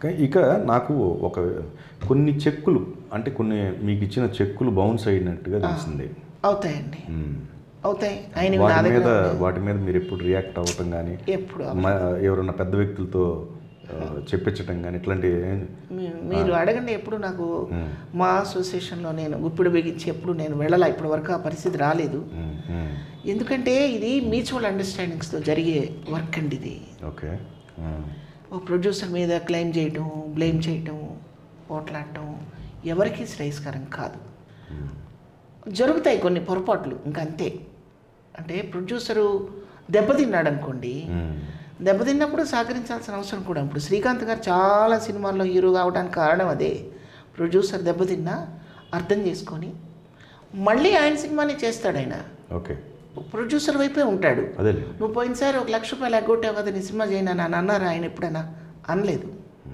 కా- ఇక నాకు ఒక కొన్ని చెక్కులు అంటే కొన్ని మీకు ఇచ్చిన చెక్కులు బౌన్స్ అయినట్టుగా తెలిసింది అవుతాయండి మ్మ్. అవుతాయి ఆయన నా వాటి దగ్గర మీద వాటి మీద మీరు ఎప్పుడు రియాక్ట్ అవ్వటం కానీ ఎప్పుడు ఎవరన్నా పెద్ద వ్యక్తులతో ఆ, చెప్పించటం కానీ ఇట్లాంటి మీ- మీరు అడగండి ఎప్పుడు నాకు మా అసోసియేషన్లో నేను గుప్పిడి బిగించి ఎప్పుడు నేను వెళ్ళాల ఇప్పటి వరకు ఆ పరిస్థితి రాలేదు మ్మ్, మ్మ్. ఎందుకంటే ఇది మ్యూచువల్ అండర్స్టాండింగ్స్తో జరిగే వర్క్ అండి ఇది ఓకే మ్మ్. ఓ ప్రొడ్యూసర్ మీద క్లెయిమ్ చేయటం బ్లేమ్ చేయటం పోట్లాడటం ఎవరికీ శ్రేయస్కరం కాదు జరుగుతాయి కొన్ని పొరపాట్లు ఇంకా అంతే అంటే ప్రొడ్యూసరు దెబ్బతిన్నాడు అనుకోండి మ్మ్. దెబ్బతిన్నప్పుడు సహకరించాల్సిన అవసరం కూడా ఇప్పుడు శ్రీకాంత్ గారు చాలా సినిమాల్లో హీరో కావడానికి కారణం అదే ప్రొడ్యూసర్ దెబ్బతిన్నా అర్థం చేసుకొని మళ్ళీ ఆయన సినిమాని చేస్తాడు ఆయన ఓకే ప్రొడ్యూసర్ వైపే ఉంటాడు అదే నువ్వు పోయినసారి ఒక లక్ష రూపాయలు ఎగ్గొట్టావు కదా నీ సినిమా చేయను అని అన్నారు ఆయన ఎప్పుడైనా అనలేదు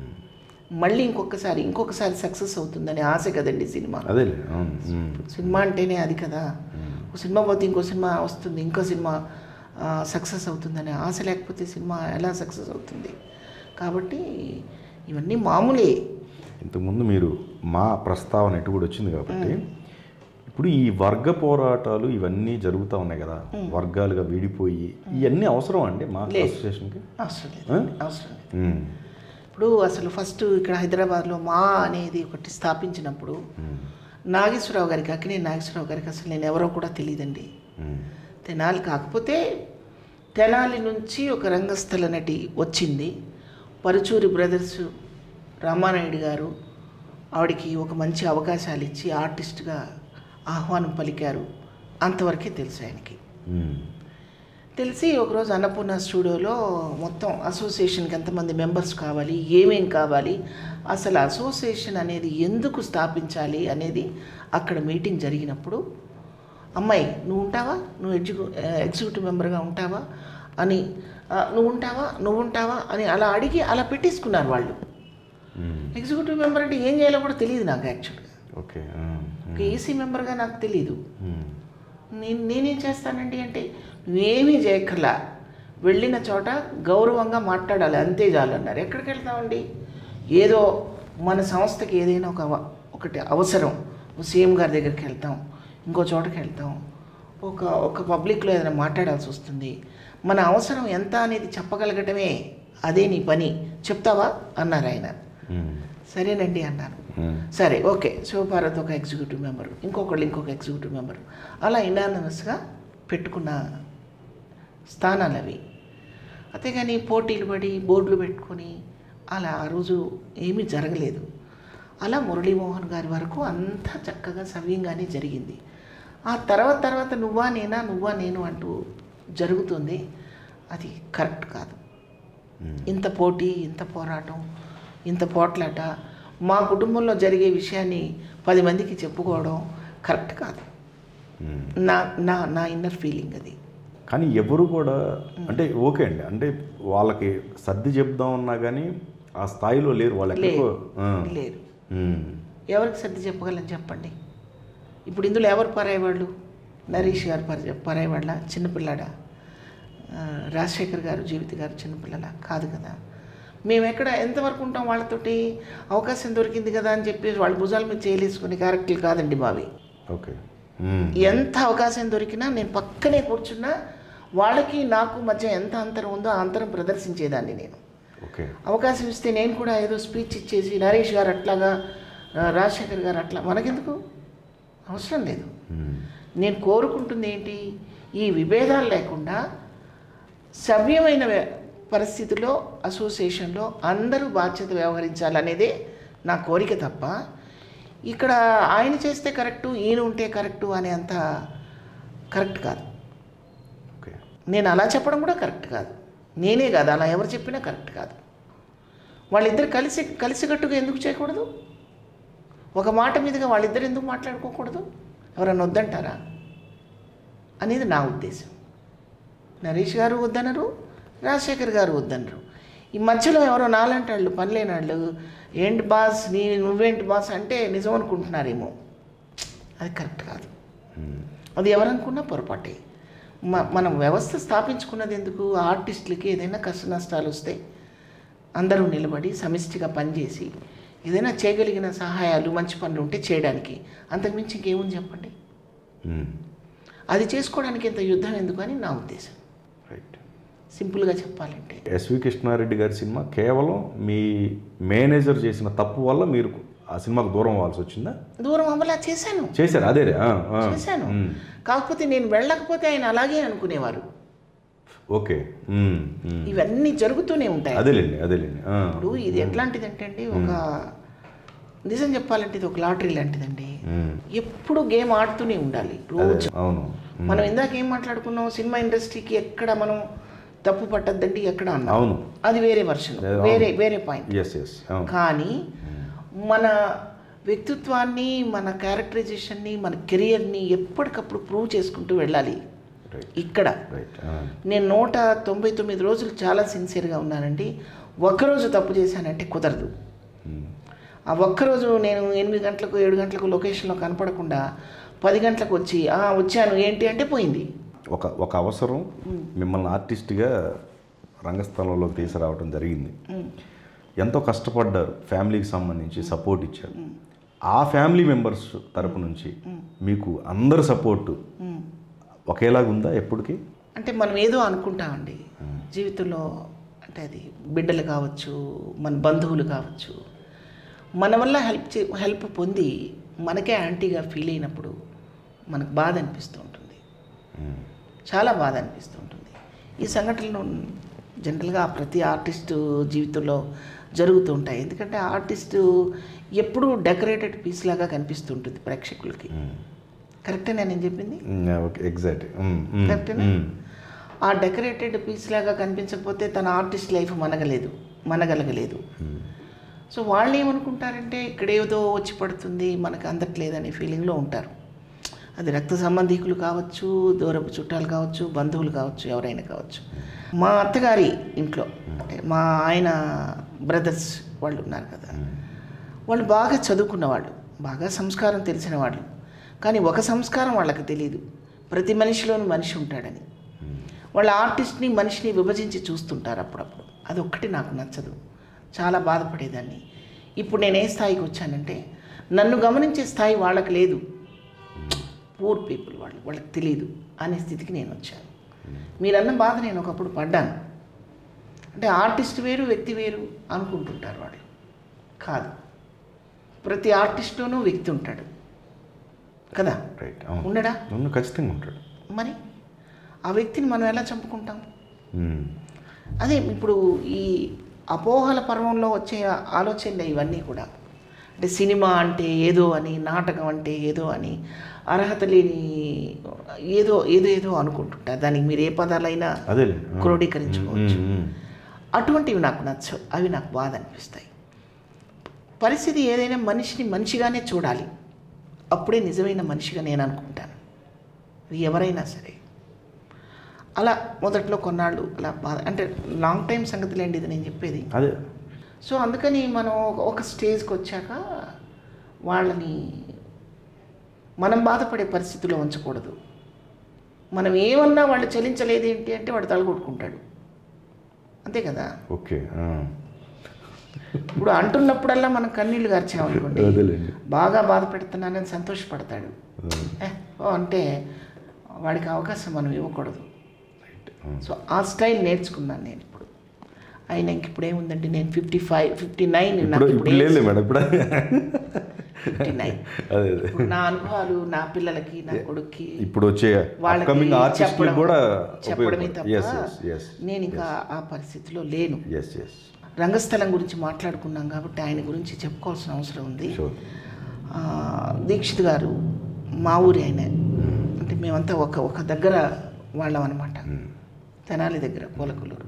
మళ్ళీ ఇంకొకసారి ఇంకొకసారి సక్సెస్ అవుతుందని ఆశ కదండి సినిమా అదే అవును మ్మ్. సినిమా అంటేనే అది కదా ఒక సినిమా పోతే ఇంకో సినిమా వస్తుంది ఇంకో సినిమా సక్సెస్ అవుతుందనే ఆశ లేకపోతే సినిమా ఎలా సక్సెస్ అవుతుంది కాబట్టి ఇవన్నీ మామూలే ఇంతకుముందు మీరు మా ప్రస్తావన ఎటు కూడా వచ్చింది కాబట్టి ఇప్పుడు ఈ వర్గ పోరాటాలు ఇవన్నీ జరుగుతూ ఉన్నాయి కదా వర్గాలుగా విడిపోయి ఇవన్నీ అవసరం అండి మా అసోసియేషన్కి అవసరం లేదు ఆ? అవసరం లేదు మ్మ్. ఇప్పుడు అసలు ఫస్ట్ ఇక్కడ హైదరాబాద్లో మా అనేది ఒకటి స్థాపించినప్పుడు మ్మ్. నాగేశ్వరరావు గారికి అక్కినే నాగేశ్వరరావు గారికి అసలు నేను ఎవరో కూడా తెలియదండి మ్మ్. తెనాలి కాకపోతే తెనాలి నుంచి ఒక రంగస్థల నటి వచ్చింది పరుచూరి బ్రదర్స్ రామానాయుడు గారు ఆవిడకి ఒక మంచి అవకాశాలు ఇచ్చి ఆర్టిస్ట్గా ఆహ్వానం పలికారు అంతవరకే తెలుసు ఆయనకి మ్మ్. తెలిసి ఒకరోజు అన్నపూర్ణ స్టూడియోలో మొత్తం అసోసియేషన్కి ఎంతమంది మెంబర్స్ కావాలి ఏమేం కావాలి అసలు అసోసియేషన్ అనేది ఎందుకు స్థాపించాలి అనేది అక్కడ మీటింగ్ జరిగినప్పుడు అమ్మాయి నువ్వు ఉంటావా నువ్వు ఎగ్జిక్యూ ఎగ్జిక్యూటివ్ మెంబర్గా ఉంటావా అని "ఆ, నువ్వు ఉంటావా నువ్వు ఉంటావా అని అలా అడిగి అలా పెట్టేసుకున్నారు వాళ్ళు మ్మ్. ఎగ్జిక్యూటివ్ మెంబర్ అంటే ఏం చేయాలో కూడా తెలియదు నాకు యాక్చువల్గా ఓకే మ్మ్. ఒక ఏసీ మెంబర్గా నాకు తెలియదు మ్మ్. నేను నేనేం చేస్తానండి అంటే నువ్వేమీ చేయక్కర్లా వెళ్ళిన చోట గౌరవంగా మాట్లాడాలి అంతే చాలు అన్నారు ఎక్కడికి వెళ్తామండి ఏదో మన సంస్థకి ఏదైనా ఒక అవ- ఒకటి అవసరం ఓ సీఎం గారి దగ్గరికి వెళ్తాం ఇంకో చోటకి వెళ్తాం ఒక ఒక పబ్లిక్లో ఏదైనా మాట్లాడాల్సి వస్తుంది మన అవసరం ఎంత అనేది చెప్పగలగటమే అదే నీ పని చెప్తావా అన్నారు ఆయన మ్మ్. సరేనండి అన్నాను మ్మ్. సరే ఓకే శివభారత్ ఒక ఎగ్జిక్యూటివ్ మెంబరు ఇంకొకళ్ళు ఇంకొక ఎగ్జిక్యూటివ్ మెంబరు అలా ఇనానమస్గా పెట్టుకున్న స్థానాలు అవి అంతేగాని పోటీలు పడి బోర్డులు పెట్టుకొని అలా ఆ రోజు ఏమీ జరగలేదు అలా మురళీమోహన్ గారి వరకు అంతా చక్కగా సవ్యంగానే జరిగింది ఆ తర్వాత తర్వాత నువ్వా నేనా నువ్వా నేను అంటూ జరుగుతుంది అది కరెక్ట్ కాదు మ్మ్. ఇంత పోటీ ఇంత పోరాటం ఇంత పోట్లాట మా కుటుంబంలో జరిగే విషయాన్ని పది మందికి చెప్పుకోవడం కరెక్ట్ కాదు మ్మ్. నా నా నా ఇన్నర్ ఫీలింగ్ అది కానీ ఎవరు కూడా అంటే ఓకే అండి అంటే వాళ్ళకి సర్ది చెప్దాం అన్నా కానీ ఆ స్థాయిలో లేరు వాళ్ళు ఎక్కడికో ఆ. లేరు మ్మ్. ఎవరికి సర్ది చెప్పగలని చెప్పండి ఇప్పుడు ఇందులో ఎవరు పరాయవాళ్ళు నరేష్ గారు పర పరాయవాళ్ళ చిన్నపిల్లాడా ఆ, రాజశేఖర్ గారు జీవిత గారు చిన్నపిల్లల కాదు కదా మేము ఎక్కడ ఎంతవరకు ఉంటాం వాళ్ళతోటి అవకాశం దొరికింది కదా అని చెప్పి వాళ్ళ భుజాల మీద చేయలేసుకునే క్యారెక్టర్లు కాదండి మావి ఓకే మ్మ్. ఎంత అవకాశం దొరికినా నేను పక్కనే కూర్చున్నా వాళ్ళకి నాకు మధ్య ఎంత అంతరం ఉందో ఆ అంతరం ప్రదర్శించేదాన్ని నేను ఓకే అవకాశం ఇస్తే నేను కూడా ఏదో స్పీచ్ ఇచ్చేసి నరేష్ గారు అట్లాగా ఆ, రాజశేఖర్ గారు అట్లా మనకెందుకు అవసరం లేదు మ్మ్. నేను కోరుకుంటుంది ఏంటి ఈ విభేదాలు లేకుండా సవ్యమైన వ్య- పరిస్థితిలో అసోసియేషన్లో అందరూ బాధ్యత వ్యవహరించాలనేదే నా కోరిక తప్ప ఇక్కడ ఆయన చేస్తే కరెక్టు ఈయన ఉంటే కరెక్టు అనే అంత కరెక్ట్ కాదు ఓకే నేను అలా చెప్పడం కూడా కరెక్ట్ కాదు నేనే కాదు అలా ఎవరు చెప్పినా కరెక్ట్ కాదు వాళ్ళిద్దరు కలిసి కలిసికట్టుగా ఎందుకు చేయకూడదు ఒక మాట మీదుగా వాళ్ళిద్దరు ఎందుకు మాట్లాడుకోకూడదు ఎవరన్నా వద్దంటారా అనేది నా ఉద్దేశం నరేష్ గారు వద్దనరు రాజశేఖర్ గారు వద్దనరు ఈ మధ్యలో ఎవరో నాలంటి వాళ్ళు పనిలేని వాళ్ళు ఏంటి బాస్ నీ నువ్వేంటి బాస్ అంటే నిజం అనుకుంటున్నారేమో అది కరెక్ట్ కాదు మ్మ్. అది ఎవరనుకున్నా పొరపాటే మ మనం వ్యవస్థ స్థాపించుకున్నది ఎందుకు ఆర్టిస్టులకి ఏదైనా కష్ట నష్టాలు వస్తే అందరూ నిలబడి సమిష్టిగా పనిచేసి ఏదైనా చేయగలిగిన సహాయాలు మంచి పనులు ఉంటే చేయడానికి అంతకుమించి ఇంకేముంది చెప్పండి మ్మ్. అది చేసుకోవడానికి ఇంత యుద్ధం ఎందుకు అని నా ఉద్దేశం రైట్ సింపుల్గా చెప్పాలంటే ఎస్వి కృష్ణారెడ్డి గారి సినిమా కేవలం మీ మేనేజర్ చేసిన తప్పు వల్ల మీరు ఆ సినిమాకు దూరం అవ్వాల్సి వచ్చిందా దూరం అవ్వలా చేశాను చేశారు అదే చేశాను కాకపోతే నేను వెళ్ళకపోతే ఆయన అలాగే అనుకునేవారు ఓకే మ్మ్. మ్మ్. ఇవన్నీ జరుగుతూనే ఉంటాయి అదేలేండి అదేలేండి ఆ. ఇప్పుడు ఇది ఎట్లాంటిదంటే అండి ఒక నిజం చెప్పాలంటే ఇది ఒక లాటరీ లాంటిదండి మ్మ్. ఎప్పుడు గేమ్ ఆడుతూనే ఉండాలి అదే రోజు అవును మనం ఇందాక ఏం మాట్లాడుకున్నాం సినిమా ఇండస్ట్రీకి ఎక్కడ మనం తప్పు పట్టద్దండి ఎక్కడ అన్నాం అవును అది వేరే వర్షన్ అవును. వేరే వేరే పాయింట్ ఎస్ ఎస్ అవును కానీ మన వ్యక్తిత్వాన్ని మన క్యారెక్టరైజేషన్ని మన కెరియర్ని ఎప్పటికప్పుడు ప్రూవ్ చేసుకుంటూ వెళ్ళాలి రైట్ ఇక్కడ రైట్ నేను నూట తొంభై తొమ్మిది రోజులు చాలా సిన్సియర్గా ఉన్నానండి ఒక్కరోజు తప్పు చేశానంటే కుదరదు ఆ ఒక్కరోజు నేను ఎనిమిది గంటలకు ఏడు గంటలకు లొకేషన్లో కనపడకుండా పది గంటలకు వచ్చి "ఆ, వచ్చాను ఏంటి అంటే పోయింది ఒక ఒక అవసరం మిమ్మల్ని ఆర్టిస్ట్గా రంగస్థలంలోకి తీసుకురావడం జరిగింది ఎంతో కష్టపడ్డారు ఫ్యామిలీకి సంబంధించి సపోర్ట్ ఇచ్చారు ఆ ఫ్యామిలీ మెంబర్స్ తరపు నుంచి మీకు అందరు సపోర్టు ఒకేలాగా ఉందా ఎప్పటికీ అంటే మనం ఏదో అనుకుంటామండి జీవితంలో అంటే అది బిడ్డలు కావచ్చు మన బంధువులు కావచ్చు మన వల్ల హెల్ప్ చే హెల్ప్ పొంది మనకే యాంటీగా ఫీల్ అయినప్పుడు మనకు బాధ అనిపిస్తూ ఉంటుంది చాలా బాధ అనిపిస్తూ ఉంటుంది ఈ సంఘటనలు జనరల్గా ప్రతి ఆర్టిస్టు జీవితంలో జరుగుతూ ఉంటాయి ఎందుకంటే ఆర్టిస్టు ఎప్పుడూ డెకరేటెడ్ పీస్ లాగా కనిపిస్తుంటుంది ప్రేక్షకులకి కరెక్టేనా నేను చెప్పింది ఓకే ఎగ్జాక్ట్ కరెక్టేనా ఆ డెకరేటెడ్ పీస్ లాగా కనిపించకపోతే తన ఆర్టిస్ట్ లైఫ్ మనగలేదు మనగలగలేదు సో వాళ్ళు ఏమనుకుంటారంటే ఇక్కడ ఏదో వచ్చి పడుతుంది మనకు అందట్లేదనే ఫీలింగ్లో ఉంటారు అది రక్త సంబంధికులు కావచ్చు దూరపు చుట్టాలు కావచ్చు బంధువులు కావచ్చు ఎవరైనా కావచ్చు మా అత్తగారి ఇంట్లో అంటే మా ఆయన బ్రదర్స్ వాళ్ళు ఉన్నారు కదా వాళ్ళు బాగా చదువుకున్నవాళ్ళు బాగా సంస్కారం తెలిసిన వాళ్ళు కానీ ఒక సంస్కారం వాళ్ళకి తెలియదు ప్రతి మనిషిలోనూ మనిషి ఉంటాడని వాళ్ళ ఆర్టిస్ట్ని మనిషిని విభజించి చూస్తుంటారు అప్పుడప్పుడు అది ఒక్కటి నాకు నచ్చదు చాలా బాధపడేదాన్ని ఇప్పుడు నేను ఏ స్థాయికి వచ్చానంటే నన్ను గమనించే స్థాయి వాళ్ళకి లేదు పూర్ పీపుల్ వాళ్ళు వాళ్ళకి తెలియదు అనే స్థితికి నేను వచ్చాను మీరన్న బాధ నేను ఒకప్పుడు పడ్డాను అంటే ఆర్టిస్ట్ వేరు వ్యక్తి వేరు అనుకుంటుంటారు వాళ్ళు కాదు ప్రతి ఆర్టిస్ట్లోనూ వ్యక్తి ఉంటాడు కదా రైట్ అవును ఉండడా అవును ఖచ్చితంగా ఉంటాడు మరి ఆ వ్యక్తిని మనం ఎలా చంపుకుంటాం మ్మ్. అదే ఇప్పుడు ఈ అపోహల పర్వంలో వచ్చే ఆలోచనలు ఇవన్నీ కూడా అంటే సినిమా అంటే ఏదో అని నాటకం అంటే ఏదో అని అర్హత లేని ఏదో ఏదో ఏదో అనుకుంటుంటారు దానికి మీరు ఏ పదాలైనా అదేలేండి ఆ. క్రోడీకరించుకోవచ్చు మ్మ్, మ్మ్. అటువంటివి నాకు నచ్చవు అవి నాకు బాధ అనిపిస్తాయి పరిస్థితి ఏదైనా మనిషిని మనిషిగానే చూడాలి అప్పుడే నిజమైన మనిషిగా నేను అనుకుంటాను అది ఎవరైనా సరే అలా మొదట్లో కొన్నాళ్ళు అలా బాధ అంటే లాంగ్ టైం సంగతి లేండి ఇది నేను చెప్పేది అదే సో అందుకని మనం ఒక- ఒక స్టేజ్కి వచ్చాక వాళ్ళని మనం బాధపడే పరిస్థితిలో ఉంచకూడదు మనం ఏమన్నా వాళ్ళు చలించలేదు ఏంటి అంటే వాడు తలగొట్టుకుంటాడు అంతే కదా ఓకే ఆ. ఇప్పుడు అంటున్నప్పుడల్లా మనం కన్నీళ్లు గార్చామనుకోండి అదేలేండి బాగా బాధ పెడుతున్నానని సంతోషపడతాడు ఏ, ఓ అంటే వాడికి అవకాశం మనం ఇవ్వకూడదు రైట్ సో ఆ స్టైల్ నేర్చుకున్నాను నేను ఇప్పుడు అయినా ఇంక ఇప్పుడు ఏముందండి నేను ఫిఫ్టీ ఫైవ్ ఫిఫ్టీ నైన్ ఇప్పుడు ఇప్పుడు లేదు మేడం ఇప్పుడు ఫిఫ్టీ నైన్ అదే అదే నా అనుభవాలు నా పిల్లలకి నా కొడుక్కి ఇప్పుడు వచ్చే వాళ్ళకి అప్కమింగ్ ఆర్టిస్టులకు చెప్పడం- కూడా చెప్పడమే తప్ప ఎస్ ఎస్ ఎస్ నేను ఇంకా ఆ పరిస్థితిలో లేను ఎస్ ఎస్ రంగస్థలం గురించి మాట్లాడుకున్నాం కాబట్టి ఆయన గురించి చెప్పుకోవాల్సిన అవసరం ఉంది షూర్ ఆ, దీక్షిత్ గారు మా ఊరి ఆయన అంటే మేమంతా ఒక ఒక దగ్గర వాళ్ళం అనమాట తెనాలి దగ్గర పూలకొల్లూరు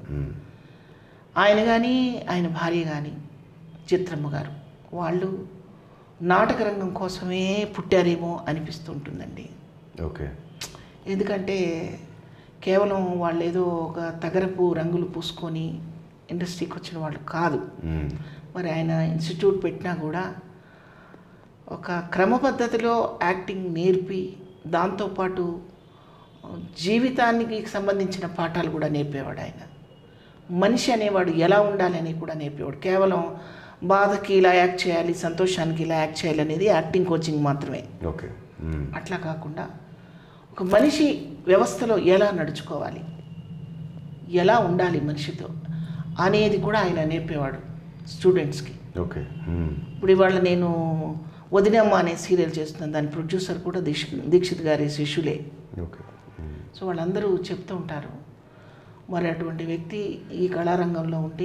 ఆయన కానీ ఆయన భార్య కానీ చిత్రమ్మ గారు వాళ్ళు నాటక రంగం కోసమే పుట్టారేమో అనిపిస్తుంటుందండి ఓకే ఎందుకంటే కేవలం వాళ్ళు ఏదో ఒక తగరపు రంగులు పూసుకొని ఇండస్ట్రీకి వచ్చిన వాళ్ళు కాదు మరి ఆయన ఇన్స్టిట్యూట్ పెట్టినా కూడా ఒక క్రమ పద్ధతిలో యాక్టింగ్ నేర్పి దాంతోపాటు జీవితానికి సంబంధించిన పాఠాలు కూడా నేర్పేవాడు ఆయన మనిషి అనేవాడు ఎలా ఉండాలి అని కూడా నేర్పేవాడు కేవలం బాధకి ఇలా యాక్ట్ చేయాలి సంతోషానికి ఇలా యాక్ట్ చేయాలి అనేది యాక్టింగ్ కోచింగ్ మాత్రమే ఓకే మ్మ్. అట్లా కాకుండా ఒక మనిషి వ్యవస్థలో ఎలా నడుచుకోవాలి ఎలా ఉండాలి మనిషితో అనేది కూడా ఆయన నేర్పేవాడు స్టూడెంట్స్కి ఓకే మ్మ్. ఇప్పుడు ఇవాళ నేను వదినమ్మ అనే సీరియల్ చేస్తున్నాను దాని ప్రొడ్యూసర్ కూడా దీక్ష దీక్షిత్ గారి శిష్యులే ఓకే మ్మ్. సో వాళ్ళందరూ చెప్తూ ఉంటారు మరి అటువంటి వ్యక్తి ఈ కళారంగంలో ఉండి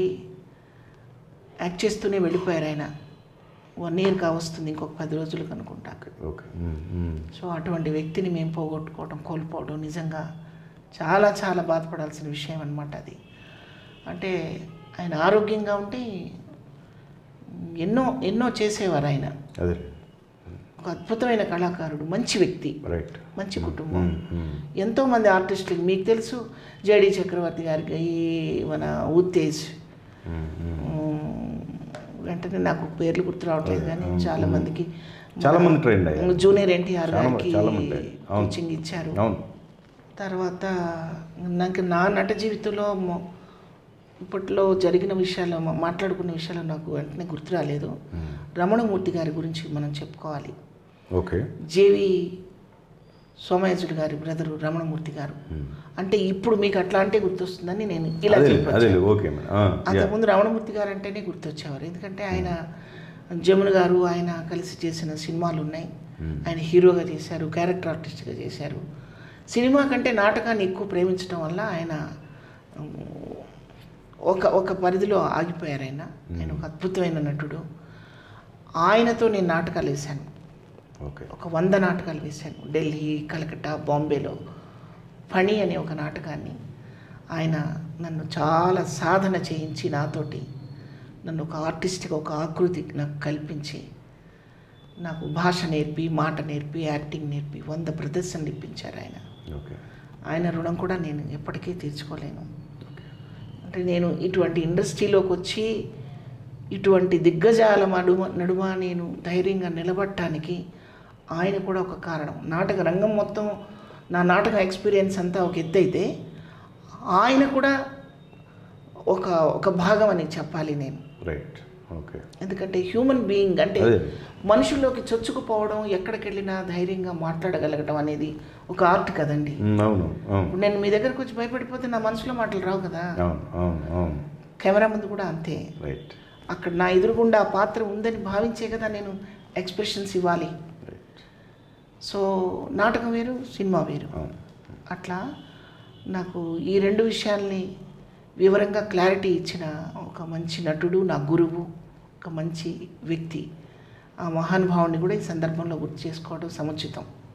యాక్ట్ చేస్తూనే వెళ్ళిపోయారు ఆయన వన్ ఇయర్ కావస్తుంది ఇంకొక పది రోజులకు అనుకుంటా ఓకే మ్మ్. మ్మ్. సో అటువంటి వ్యక్తిని మేము పోగొట్టుకోవడం కోల్పోవడం నిజంగా చాలా చాలా బాధపడాల్సిన విషయం అనమాట అది అంటే ఆయన ఆరోగ్యంగా ఉంటే ఎన్నో ఎన్నో చేసేవారు ఆయన అదే ఒక అద్భుతమైన కళాకారుడు మంచి వ్యక్తి రైట్ మంచి కుటుంబం మ్మ్. మ్మ్. ఎంతోమంది ఆర్టిస్టులు మీకు తెలుసు జేడి చక్రవర్తి గారికి ఈ మన ఉత్తేజ్ మ్మ్. మ్మ్. ఉమ్, వెంటనే నాకు పేర్లు గుర్తు రావట్లేదు కానీ చాలా మందికి చాలా మంది ట్రైండ్ అయ్యారు జూనియర్ ఎన్టీఆర్ చాలా- గారికి చాలా మంది. అవును. కోచింగ్ ఇచ్చారు అవును తర్వాత నాకు నా నట జీవితంలో మొ- ఇప్పట్లో జరిగిన విషయాలు మా- మాట్లాడుకున్న విషయాలు నాకు వెంటనే గుర్తు రాలేదు మ్మ్. రమణమూర్తి గారి గురించి మనం చెప్పుకోవాలి ఓకే జేవి సోమయాజుడు గారి బ్రదరు రమణమూర్తి గారు మ్మ్. అంటే ఇప్పుడు మీకు అట్లా అంటే గుర్తొస్తుందని నేను ఇలా అదే చెప్పొచ్చు అదే ఓకే మేడం ఆ, యా. అంతకుముందు రమణమూర్తి గారు అంటేనే గుర్తొచ్చేవారు ఎందుకంటే ఆయన జమున గారు ఆయన కలిసి చేసిన సినిమాలు ఉన్నాయి మ్మ్. ఆయన హీరోగా చేశారు క్యారెక్టర్ ఆర్టిస్ట్గా చేశారు సినిమా కంటే నాటకాన్ని ఎక్కువ ప్రేమించడం వల్ల ఆయన ఉమ్, ఒక ఒక పరిధిలో ఆగిపోయారు ఆయన ఆయన ఒక అద్భుతమైన నటుడు ఆయనతో నేను నాటకాలు వేశాను ఓకే ఒక వంద నాటకాలు వేశాను ఢిల్లీ కలకత్తా బాంబేలో ఫణి అనే ఒక నాటకాన్ని ఆయన నన్ను చాలా సాధన చేయించి నాతోటి నన్ను ఒక ఆర్టిస్ట్గా ఒక ఆకృతి నాకు కల్పించి నాకు భాష నేర్పి మాట నేర్పి యాక్టింగ్ నేర్పి వంద ప్రదర్శనలు ఇప్పించారు ఆయన ఓకే ఆయన రుణం కూడా నేను ఎప్పటికీ తీర్చుకోలేను అంటే నేను ఇటువంటి ఇండస్ట్రీలోకి వచ్చి ఇటువంటి దిగ్గజాల నడుమ నడుమ నేను ధైర్యంగా నిలబడటానికి ఆయన కూడా ఒక కారణం నాటక రంగం మొత్తం నా నాటక ఎక్స్పీరియన్స్ అంతా ఒక ఎత్తు అయితే ఆయన కూడా ఒక ఒక భాగం అని చెప్పాలి నేను రైట్ ఓకే ఎందుకంటే హ్యూమన్ బీయింగ్ అంటే అదే. మనుషుల్లోకి చొచ్చుకుపోవడం ఎక్కడికి వెళ్ళినా ధైర్యంగా మాట్లాడగలగడం అనేది ఒక ఆర్ట్ కదండి మ్మ్. అవును అవును ఇప్పుడు నేను మీ దగ్గరకు వచ్చి భయపడిపోతే నా మనసులో మాటలు రావు కదా అవును అవును అవును కెమెరా ముందు కూడా అంతే రైట్ అక్కడ నా ఎదురుగుండా ఆ పాత్ర ఉందని భావించే కదా నేను ఎక్స్ప్రెషన్స్ ఇవ్వాలి రైట్ సో నాటకం వేరు సినిమా వేరు అవును అట్లా నాకు ఈ రెండు విషయాల్ని వివరంగా క్లారిటీ ఇచ్చిన ఒక మంచి నటుడు నా గురువు ఒక మంచి వ్యక్తి ఆ మహానుభావుని కూడా ఈ సందర్భంలో గుర్తు చేసుకోవడం సముచితం